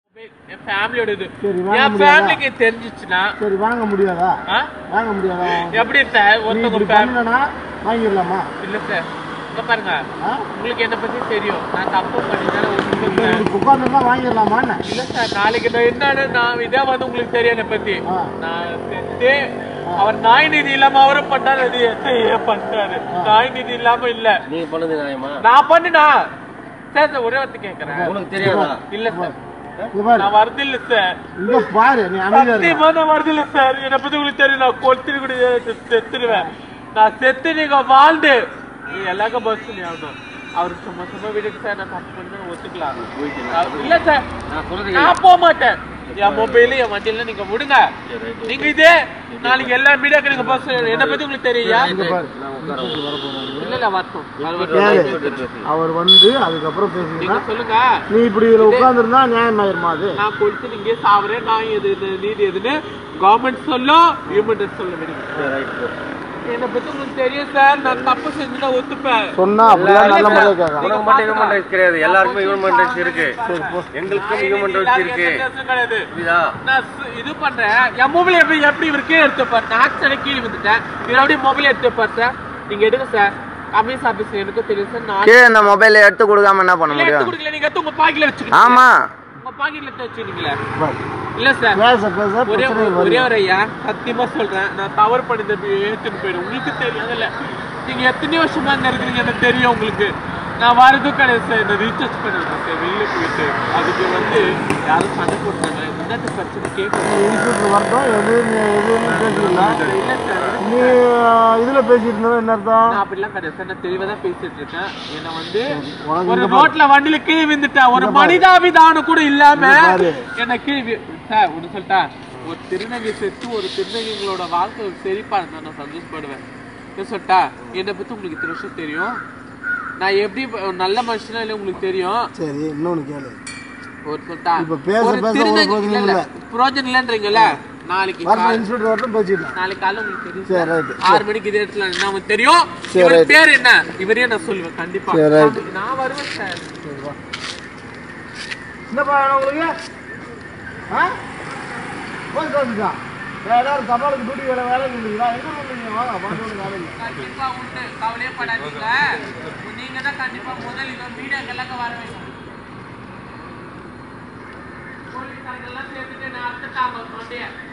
என் ஃபேமிலியோட இது சரி, வாங்க என் முடியாதா? ஃபேமிலிக்கு தெரிஞ்சிச்சுன்னா சரி வாங்க முடியாதா ஆ? வாங்க முடியாதா எப்படி சார் நீ ஒருத்தவங்க இப்படி ஃபேமிலி பண்ணனா வாங்கிடலாமா இல்ல சார் இங்க பாருங்க ஆ? உங்களுக்கு என்ன பத்தி தெரியும் நான் தப்பு பண்ணிட்டாலும் ஒத்துக்கிறேன் இப்படி உட்காந்துருந்தா வாங்கிடலாமா என்ன இல்ல சார் நாளைக்கு நான் என்னன்னு நான் இதே வந்து உங்களுக்கு தெரியும் என்னை பத்தி ஆ. நான் செத்து அவர் நாய் நிதி இல்லாம அவரும் பண்ணாரு அது ஏன் பண்றாரு நாய் நிதி இல்லாம இல்ல நீங்க பண்ணது நியாயமா நான் பண்ணுனா சார் சார் ஒரே வார்த்தை கேக்குறேன் உனக்கு தெரியாதா இல்ல சார் இங்க பாரு நான் வருது இல்ல சார் இங்க பாரு நீ அமைதியா இரு. சத்தியமா நான் வருது இல்ல சார் என்னை பத்தி உங்களுக்கு தெரியும் நான் கொளுத்திட்டு கூட செத்துருவேன் நான் செத்து நீங்க வாழ்ந்து நீ எல்லாருக்கும் பஸ் நீ ஆகணும் அவருக்கு சும்மா சும்மா விடுங்க சார் நான் தப்பு பண்ணி ஒத்துக்கலாம் நான் இல்ல சார் நான் சொல்றது நான் போக மாட்டேன் என் மொபைல் என் வண்டியில நீங்க விடுங்க நீங்க இதே நாளைக்கு எல்லா மீடியாக்கு நீங்க பஸ் என்ன பத்தி உங்களுக்கு தெரியா இங்க பாரு நான் உட்கார இல்ல இல்ல வரட்டும் அது கேளு. வரட்டும். அவர் வந்து அதுக்கப்புறம் பேசுனா நீங்க சொல்லுங்க நீ இப்படி இதுல உட்கார்ந்துருந்தா நியாயமாயிருமா அது நான் கொடுத்து நீங்க சாவரேன் நான் எது இது நீதி எதுன்னு கவர்மெண்ட் சொல்லும் ஹியூமன் ரைட்ஸ் சொல்ல விடுங்க என்னை பத்தி உங்களுக்கு தெரியும் சார் நான் தப்பு செஞ்சுட்டா ஒத்துப்பேன் சொன்னா அப்படிதான் நல்ல முறையா கேட்கலாம் உனக்கு மட்டும் ஹியூமன் ரைட்ஸ் கிடையாது எல்லாருக்குமே ஹியூமன் ரைட்ஸ் இருக்கு எங்களுக்கும் ஹியூமன் ரைட்ஸ் இருக்கு கிடையாது புரியுதா நான் சு- இது பண்றேன் என் மொபைல் எப்படி எப்படி இருக்கே எடுத்துப்பார் நான் ஆக்சிடென்ட் கீழே வந்துட்டேன் இது அப்படியே மொபைல் எடுத்துப்பார் சார் நீங்க எடுங்க சார் கமிஷன் ஆபீஸ் எனக்கும் தெரியும் சார் நான் கீழே இந்த மொபைலை எடுத்து கொடுக்காம என்ன பண்ண இல்ல, எடுத்து முடியும் கொடுக்கல நீங்க எடுத்து உங்க பாக்கெட்ல வச்சுக்கோங்க ஆமா உங்க பாக்கெட்ல எடுத்து வச்சுக்கீங்களே பாரு. இல்ல சார் பேச பேச ஒரே பிரச்சனை ஒரு- வரும் ஒரே ஒரு ஐயா சத்தியமா சொல்றேன் நான் தவறு பண்ணி ஏத்துட்டு போயிடும் உங்களுக்கு தெரியும் இல்ல நீங்க எத்தனை வருஷமா இங்க இருக்கிறீங்க எனக்கு தெரியும் உங்களுக்கு நான் வரதும் கிடையாது சார் இந்த ரீசார்ஜ் பண்ணிருக்கேன் சார் வெளியில போயிட்டு அதுக்கு வந்து யாரும் சண்டை போட்டாங்க என்னது பிரச்சனை கேட்கணும் இன்ஸ்டியூட்ல வரட்டும் எது எதுன்னு பேசல இல்ல சார் நீ ஆஹ், இதுல பேசிட்டு இருந்தா என்ன அர்த்தம் நான் அப்படிலாம் கிடையாது சார் நான் தெளிவா தான் பேசிட்டு இருக்கேன் என்ன வந்து உனக்கு ஒரு இங்க ரோட்ல வண்டியில கீழே விழுந்துட்டேன் ஒரு மனிதாபிதானம் கூட இல்லாம இங்க பாரு. என்ன கீழே வி- சார் ஒண்ணு சொல்லிட்டா ஒரு திருநங்கை செத்து ஒரு திருநங்கைங்களோட வாழ்க்கை செழிப்பா இருந்தா நான் சந்தோஷப்படுவேன் என்ன சொல்லிட்டா என்னை பத்தி உங்களுக்கு இத்தனை வருஷம் தெரியும் நான் எப்படி ப- நல்ல மனுஷனா இல்லை உங்களுக்கு தெரியும் சரி இன்னொன்னு கேளு ஒரு சொல்லிட்டா இப்ப பேச ஒரு பேச ஒரு திருநங்கை பிரயோஜனம் இல்ல, இல்ல, இல்ல. பிரயோஜனம் இல்லைன்றீங்கல்ல நாளைக்கு வரட்டும் காலை- இன்ஸ்டியூட் வரட்டும் பேசிடலாம் நாளைக்கு காலைல உங்களுக்கு தெரியும் சரி சார். ரைட்டு ஆறு மணிக்கு இதே இடத்துல என்ன அவனுக்கு தெரியும் சரி, இவர் right. பேர் என்ன இவரே நான் சொல்லுவேன் கண்டிப்பா சரி, right. நான் வருவேன் சார் என்னப்பா வேணும் உங்களுக்கு ஆ போய் காசுக்கா வேற ஏதாவது தபாலுக்கு டூட்டி வேலை வேலை இல்லைங்களா எங்க பண்ணுறீங்க வாங்க பாட்டு வேலை இல்லை கண்டிப்பா உண்டு கவலையே படாதீங்க நீங்க தான் கண்டிப்பா முதல் இதோ மீடியாக்கெல்லாம் வர வைக்கணும் போலீஸ்காரங்கெல்லாம் சேர்த்துட்டு நான் அறுத்துட்டாங்க சொன்னேன்